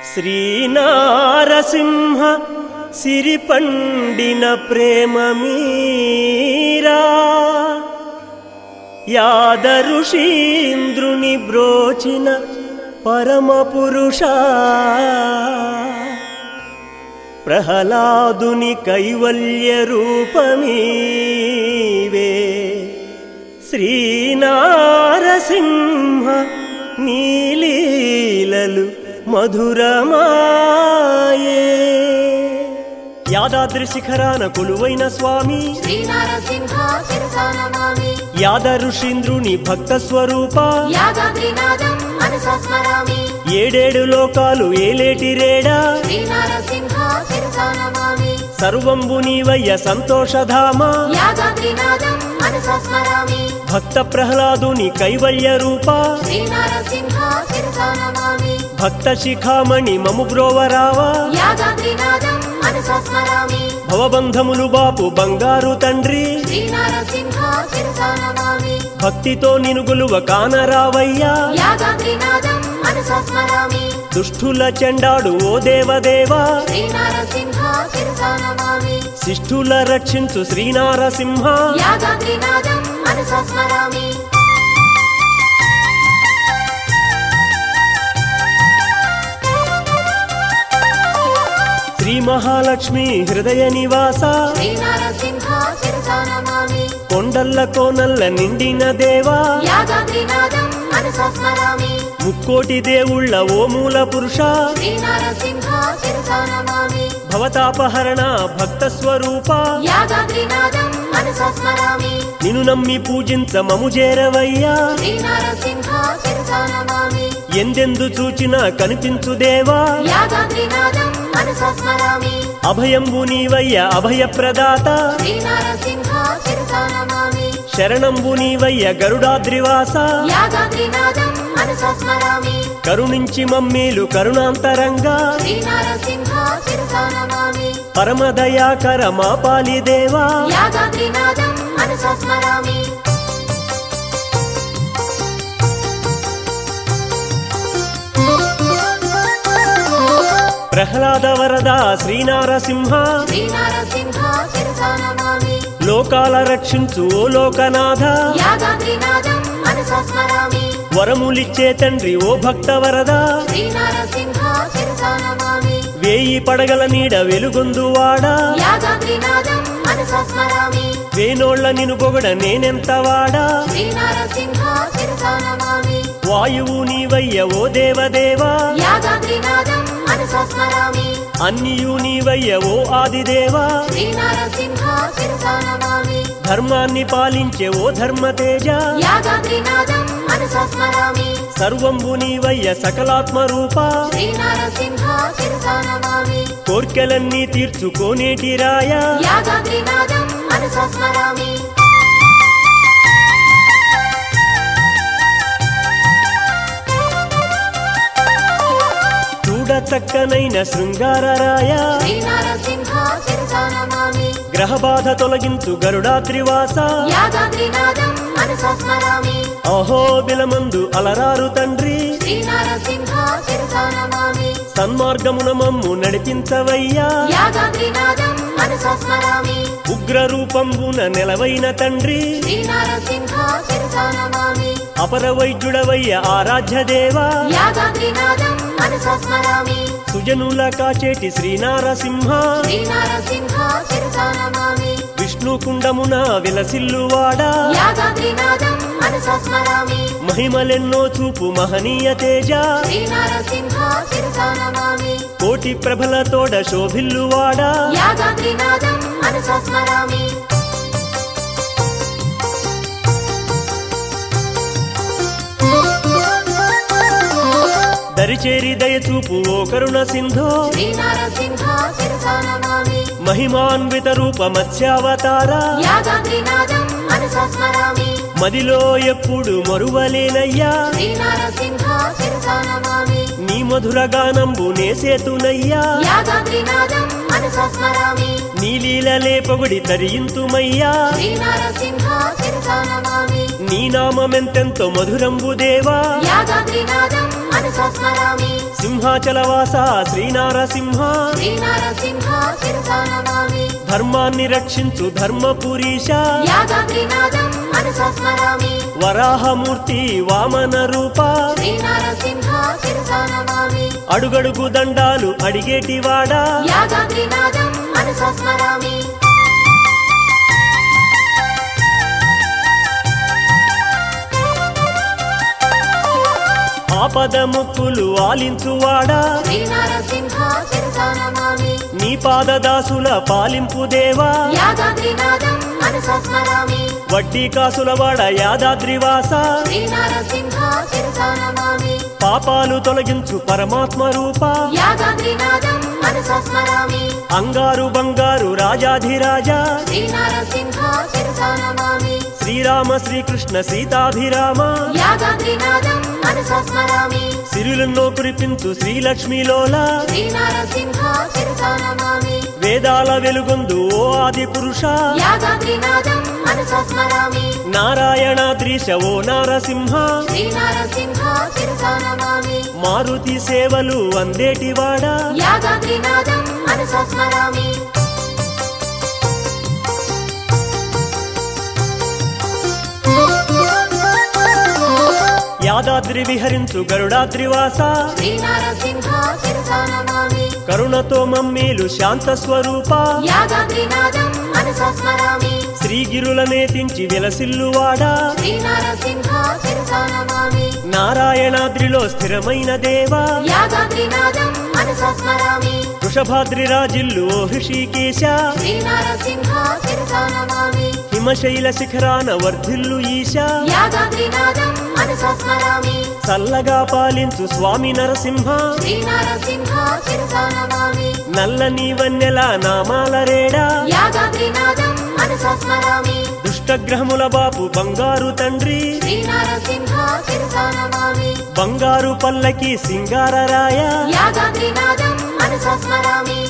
శ్రీనారసింహ సిరిపండిన ప్రేమ మీరా యాదరుషీంద్రుని బ్రోచిన పరమ పురుష ప్రహ్లాదుని కైవల్య రూపమీవే శ్రీనారసింహ నీలీలలు మధురమాయే యాదాద్రి శిఖరాన కొలువైన స్వామి శ్రీనరసింహ శిరసా నమామి యాద ఋషీంద్రుని భక్త స్వరూప యాదాద్రినాదం మనసా స్మరామి ఏడేడు లోకాలు ఏలేటి రేడా శ్రీనరసింహ శిరసా నమామి సర్వంబు నీవయ్య సంతోషధామ యాదాద్రినాదం మనసా స్మరామి భక్త ప్రహ్లాదుని కైవల్య రూప శ్రీనరసింహ శిరసా నమామి భక్త శిఖామణి మము బ్రోవరావా యాదాద్రినాదం మనసా స్మరామి భవబంధములు బాపు బంగారు తండ్రి శ్రీనరసింహ శిరసా నమామి భక్తితో నినుగులువ కానరావయ్యా యాదాద్రినాదం మనసా స్మరామి దుష్టుల చెండాడు ఓ దేవదేవా శ్రీనరసింహ శిరసా నమామి శిష్టుల రక్షించు శ్రీనారసింహ యాదాద్రినాదం మనసా స్మరామి శ్రీ మహాలక్ష్మి హృదయ నివాస శ్రీనరసింహ శిరసా నమామి కొండల్ల కోనల్ల నిండిన దేవా యాదాద్రినాదం మనసా స్మరామి ముక్కోటి దేవుళ్ళ ఓ మూల పురుష శ్రీనరసింహ శిరసా నమామి భవతాపహరణ భక్త స్వరూప యాదాద్రినాదం మనసా స్మరామి నిను నమ్మి పూజించ మము చేరవయ్యా శ్రీనరసింహ శిరసా నమామి ఎందెందు చూచినా కనిపించు దేవా యాదాద్రినాదం మనసా స్మరామి అభయంబు నీవయ్య అభయ ప్రదాత శ్రీనరసింహ శిరసా నమామి శరణంబు నీవయ్య గరుడాద్రివాస యాదాద్రినాదం మనసా స్మరామి కరుణించి మమ్మీలు కరుణాంతరంగా శ్రీనరసింహ శిరసా నమామి పరమదయాకర మా పాలి దేవా యాదాద్రినాదం మనసా స్మరామి ప్రహ్లాద వరద శ్రీనారసింహ శ్రీనరసింహ శిరసా నమామి లోకాల రక్షించు ఓ లోకనాథ యాదాద్రినాదం మనసా స్మరామి వరములిచ్చే తండ్రి ఓ భక్త వరద శ్రీనరసింహ శిరసా నమామి వేయి పడగల నీడ వెలుగొందువాడా యాదాద్రినాదం మనసా స్మరామి వేనోళ్ల నిను పొగడ నేనెంత వాడా శ్రీనరసింహ శిరసా నమామి వాయువు నీవయ్య ఓ దేవదేవా యాదాద్రినాదం మనసా స్మరామి అన్నియు నీవయ్య ఓ ఆదిదేవా శ్రీనరసింహ శిరసా నమామి ధర్మాన్ని పాలించే ఓ ధర్మతేజ యాదాద్రినాదం మనసా స్మరామి సర్వంబు నీవయ్య సకలాత్మ రూప శ్రీనరసింహ శిరసా నమామి కోర్కెలన్నీ తీర్చుకోనేటి రాయ యాదాద్రినాదం మనసా స్మరామి చూడ చక్కనైన శృంగార రాయ శ్రీనరసింహ శిరసా నమామి గ్రహబాధ తొలగించు గరుడాద్రివాస యాదాద్రినాదం మనసా స్మరామి అహో బిలమందు అలరారు తండ్రి శ్రీనరసింహ శిరసా నమామి సన్మార్గమున మమ్ము నడిపించవయ్యా యాదాద్రినాదం మనసా స్మరామి ఉగ్ర రూపంబున నెలవైన తండ్రి శ్రీనరసింహ శిరసా నమామి అపర వైద్యుడవయ్య ఆరాధ్య దేవా యాదాద్రినాదం మనసా స్మరామి సుజనుల కాచేటి శ్రీనారసింహ శ్రీనరసింహ శిరసా నమామి విష్ణు కుండమున విలసిల్లువాడా యాదాద్రినాదం మనసా స్మరామి మహిమలెన్నో చూపు మహనీయ తేజ శ్రీనరసింహ శిరసా నమామి కోటి ప్రభలతోడ శోభిల్లువాడా యాదాద్రినాదం మనసా స్మరామి దరిచేరి దయచూపు ఓ కరుణ సింధో శ్రీనరసింహ శిరసా నమామి మహిమాన్విత రూప మత్స్యావతార యాదాద్రినాదం మనసా స్మరామి మదిలో ఎప్పుడు మరువలేనయ్యా శ్రీనరసింహ శిరసా నమామి నీ మధుర గానంబు నేసేతునయ్యా యాదాద్రినాదం మనసా స్మరామి నీలీలలే పొగుడి తరియింతుమయ్యా శ్రీనరసింహ శిరసా నమామి నీ నామమెంతెంతో మధురంబు దేవా యాదాద్రినాదం మనసా స్మరామి సింహ సింహాచలవాస శ్రీనారసింహ శ్రీనరసింహ శిరసా నమామి ధర్మాన్ని రక్షించు ధర్మపురీశ యాదాద్రినాథం మనసా స్మరామి వరాహమూర్తి వామన రూప శ్రీనరసింహ శిరసా నమామి అడుగడుగు దండాలు అడిగేటివాడా యాదాద్రినాథం మనసా స్మరామి ఆపద ముక్కులు ఆలించువాడా శ్రీనరసింహ శిరసా నమామి నీ పాదదాసుల పాలింపు దేవా యాదాద్రినాథం మనసా స్మరామి వడ్డీ కాసులవాడ యాదాద్రివాస శ్రీనరసింహ శిరసా నమామి పాపాలు తొలగించు పరమాత్మ రూప యాదాద్రినాథం మనసా స్మరామి అంగారు బంగారు రాజాధిరాజా శ్రీనరసింహ శిరసా నమామి శ్రీరామ శ్రీకృష్ణ సీతాభిరామ యాదాద్రినాథం మనసా స్మరామి సిరులెన్నో కురిపించు శ్రీలక్ష్మీలోల శ్రీనరసింహ శిరసా నమామి వేదాల వెలుగొందు ఓ ఆది పురుష యాదాద్రినాథం మనసా స్మరామి నారాయణాద్రీశ ఓ నారసింహ శ్రీనరసింహ శిరసా నమామి మారుతి సేవలు అందేటివాడా యాదాద్రినాథం మనసా స్మరామి యాదాద్రి విహరించు గరుడాద్రివాస శ్రీనరసింహ శిరసా నమామి కరుణతో మమ్మీలు శాంత స్వరూప యాదాద్రినాథం మనసా స్మరామి శ్రీగిరుల నేతించి విలసిల్లువాడా శ్రీనరసింహ శిరసా నమామి నారాయణాద్రిలో స్థిరమైన దేవా యాదాద్రినాథం మనసా స్మరామి వృషభాద్రి రాజిల్లు ఓ హృషికేశ శ్రీనరసింహ శిరసా నమామి హిమశైల శిఖరాన వర్ధిల్లు ఈశ యాదాద్రినాథం మనసా స్మరామి చల్లగా పాలించు స్వామి నరసింహ శ్రీనరసింహ శిరసా నమామి నల్లని వన్నెల నామాల రేడా యాదాద్రినాథం మనసా స్మరామి దుష్టగ్రహముల బాపు బంగారు తండ్రి శ్రీనరసింహ శిరసా నమామి బంగారు పల్లకి సింగారరాయ యాదాద్రినాథం మనసా స్మరామి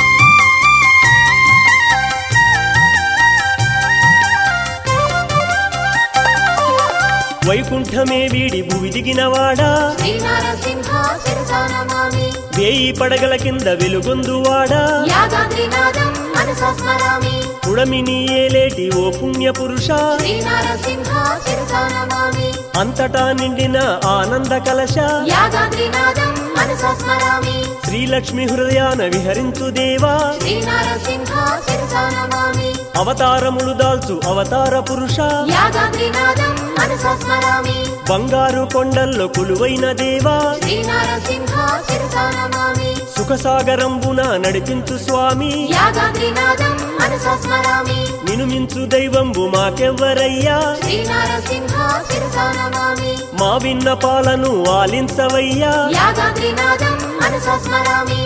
వైకుంఠమే వీడి భువి దిగినవాడా శ్రీనరసింహ శిరసా నమామి వేయి పడగల కింద వెలుగొందువాడా యాదాద్రినాథం మనసా స్మరామి పుడమిని ఏలేటి ఓ పుణ్య పురుష శ్రీనరసింహ శిరసా నమామి అంతటా నిండిన ఆనంద కలశ యాదాద్రినాథం మనసా స్మరామి శ్రీలక్ష్మి హృదయాన విహరించు దేవా శ్రీనరసింహ శిరసా నమామి అవతారములు దాల్చు అవతార పురుష యాదాద్రినాథం మనసా స్మరామి బంగారు కొండల్లో కొలువైన దేవా శ్రీనరసింహ శిరసా నమామి సుఖసాగరంబున నడిపించు స్వామి యాదాద్రినాథం మనసా స్మరామి నినుమించు దైవంబు మాకెవ్వరయ్యా శ్రీనరసింహ శిరసా నమామి మా విన్న పాలను ఆలించవయ్యా యాదాద్రినాథం మనసా స్మరామి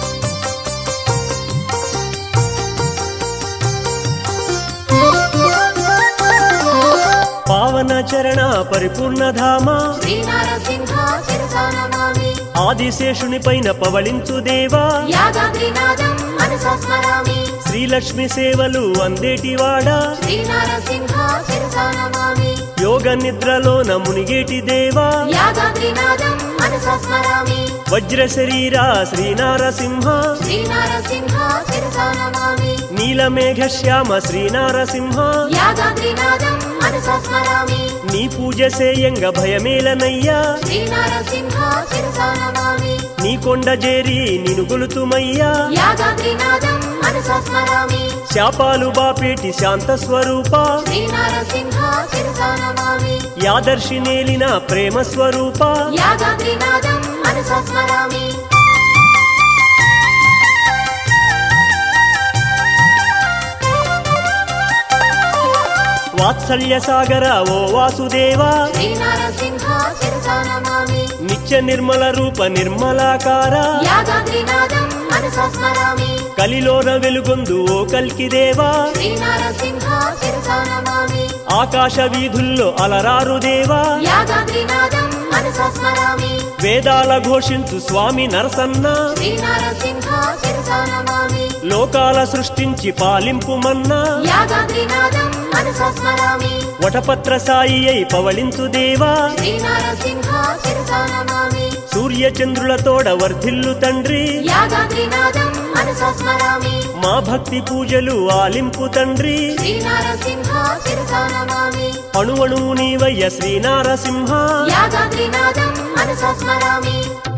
పావన చరణ పరిపూర్ణ ధామ శ్రీనరసింహ శిరసా నమామి ఆదిశేషుని పైన పవళించు దేవా యాదాద్రినాథం మనసా స్మరామి శ్రీలక్ష్మి సేవలు అందేటివాడా శ్రీనరసింహ శిరసా నమామి యోగ నిద్రలోన మునిగేటి దేవా యాదాద్రినాథం మనసా స్మరామి వజ్ర శరీర శ్రీనారసింహ శ్రీనరసింహ శిరసా నమామి నీలమేఘ శ్యామ శ్రీనారసింహ యాదాద్రినాథం మనసా స్మరామి నీ పూజ సేయంగ భయమేలనయ్యా శ్రీనరసింహ శిరసా నమామి నీ కొండ జేరి నిను గొలుతుమయ్యా యాదాద్రినాథం మనసా స్మరామి శాపాలు బాపేటి శాంత స్వరూప శ్రీనరసింహ శిరసా నమామి యాదర్శి నేలిన ప్రేమ స్వరూప యాదాద్రినాథం మనసా స్మరామి వాత్సల్య సాగర ఓ వాసుదేవా శ్రీనరసింహ శిరసా నమామి నిత్య నిర్మల రూప నిర్మలాకార యాదాద్రినాథం మనసా స్మరామి కలిలోన వెలుగొందు ఓ కల్కి దేవా శ్రీనరసింహ శిరసా నమామి ఆకాశ వీధుల్లో అలరారు దేవా యాదాద్రినాథం మనసా స్మరామి వేదాల ఘోషించు స్వామి నరసన్న శ్రీనరసింహ శిరసా నమామి లోకాల సృష్టించి పాలింపు మన్నా యాదాద్రినాథం మనసా స్మరామి వటపత్ర సాయి అయి పవళించు దేవా శ్రీనరసింహ శిరసా నమామి సూర్య సూర్య చంద్రులతోడ వర్ధిల్లు తండ్రి యాదాద్రినాథం మనసా స్మరామి మా భక్తి పూజలు ఆలింపు తండ్రి శ్రీనారసింహ శిరసా నమామి అణువణువు నీవయ్య శ్రీనారసింహ యాదాద్రినాథం మనసా స్మరామి